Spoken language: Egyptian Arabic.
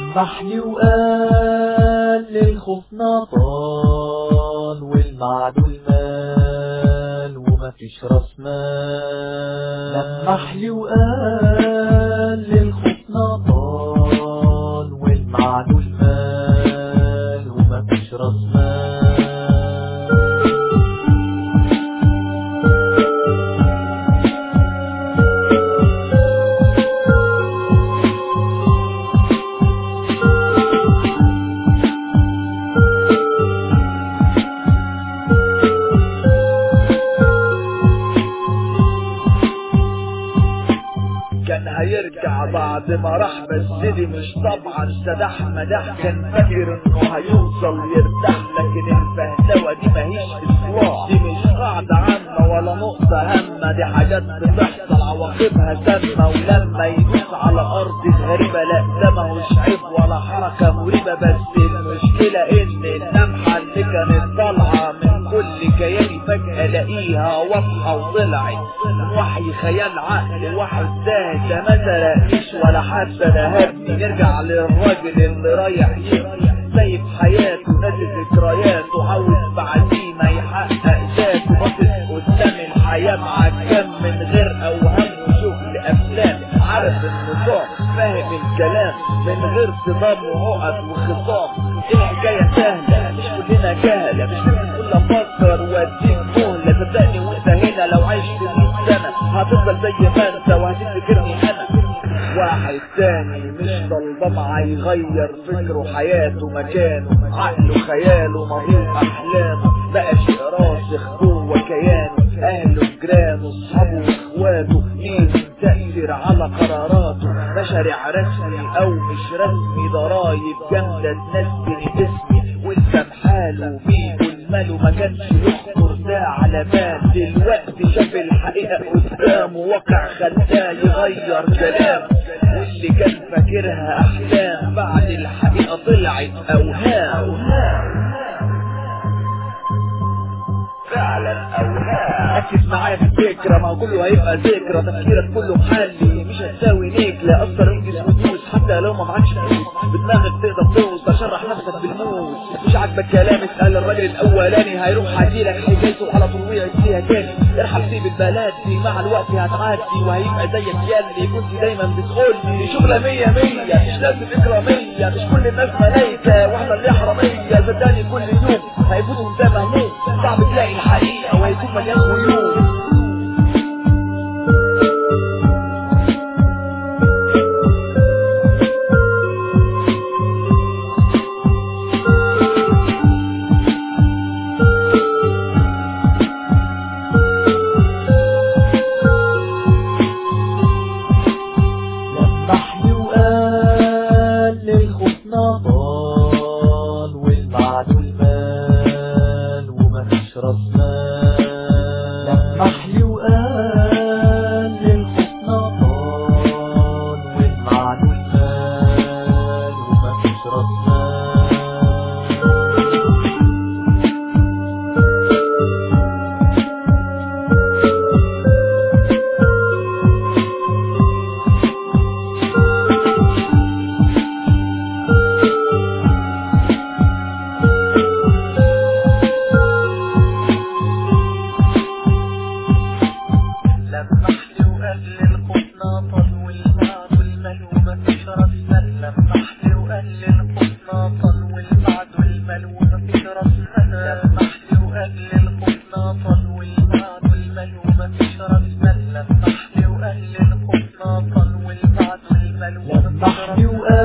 لمح لي وقال للخوف نطال والمعدول مال ومفيش راس مال لمح لي وقال للخوف نطال والمعدول مال ومفيش راس مال كان هيرجع بعد ما راح بس دي مش طبعا سدح مدح كان فاكر انه هيوصل يرتاح لكن الفهلوة دي ماهيش اصلاح دي مش قاعدة عامة ولا نقطة هامة دي حاجات بتحصل عواقبها سامة ولما يدوس على ارض غريبة لا ده ماهوش عيب ولا حركة مريبة بس المشكلة ان النمحة اللي كانت طالعة من كل كياني فجأة الاقيها واضحة وطلعت من وحي خيال عقل واحد ده ده ما سرقنيش ولا حتى نهبني نرجع للراجل اللي رايح يبني سايب حياته ناسي ذكرياته عاوز بعديه ما يحقق ذاته باصص قدام الحياة معجم من غير اوهام وشغل افلام عارف النظام فاهم الكلام من غير صدام وعقد وخصام الحكاية سهلة مش كلنا جهلة مش لازم كل افكر واديك مهلة صدقني وانت هنا لو عشت 100 سنة هتفضل زي ما انت وهتفتكرني انا واحد تاني مش طالبة يغير فكره حياته مكانه عقله خياله ماضيه احلامه بقى شيء راسخ جوه كيانه اهله جيرانه اصحابه واخواته ليهم تأثير على قراراته مشاريع رسمي او مش رسمي ضرايب جامدة تنزل اسمي والسمحاله بيه ماله ما كانش يخطر ده على بال دلوقتي شاف الحقيقة قدامه واقع خلاه يغير كلامه واللي كان فاكرها احلام بعد الحقيقة طلعت اوهام فعلا اوهام ركز معايا في الفكرة ما هو كله هيبقى ذكرى تفكيرك كله محلي مش هتساوي نيك لا اثر انجز وتدوس حتى لو ما معكش فلوس بدماغك تقدر توصل شرح نفسك بالموت مش عاجبك كلام اسال الراجل الاولاني هيروح هديلك حكايته على طول وقعت فيها تاني ارحل سيب البلد دي مع الوقت هتعدي وهيبقى زيك ياللي كنت دايما بتقولي دي شغلة مية مية مش لازم اكرامية مش كل الناس ملايكة واحنا اللي حرامية صدقني كل يوم هيفوتوا ده مهموم صعب تلاقي الحقيقة وهيكون مليان غيوم لمح لي وقال للخوف نطال والمعدول مال ومفيش راس مال لمح لي وقال للخوف نطال والمعدول مال ومفيش راس مال لمح لي وقال لي الخوف ناطل والبعد والمال ومفيش راس مال لمح لي وقال لي الخوف ناطل والبعد والمال ومفيش راس مال لمح لي وقال لي الخوف ناطل والبعد والمال ومفيش راس مال لمح لي وقال لي الخوف ناطل والبعد والمال ومفيش لمح راس لي مال وقال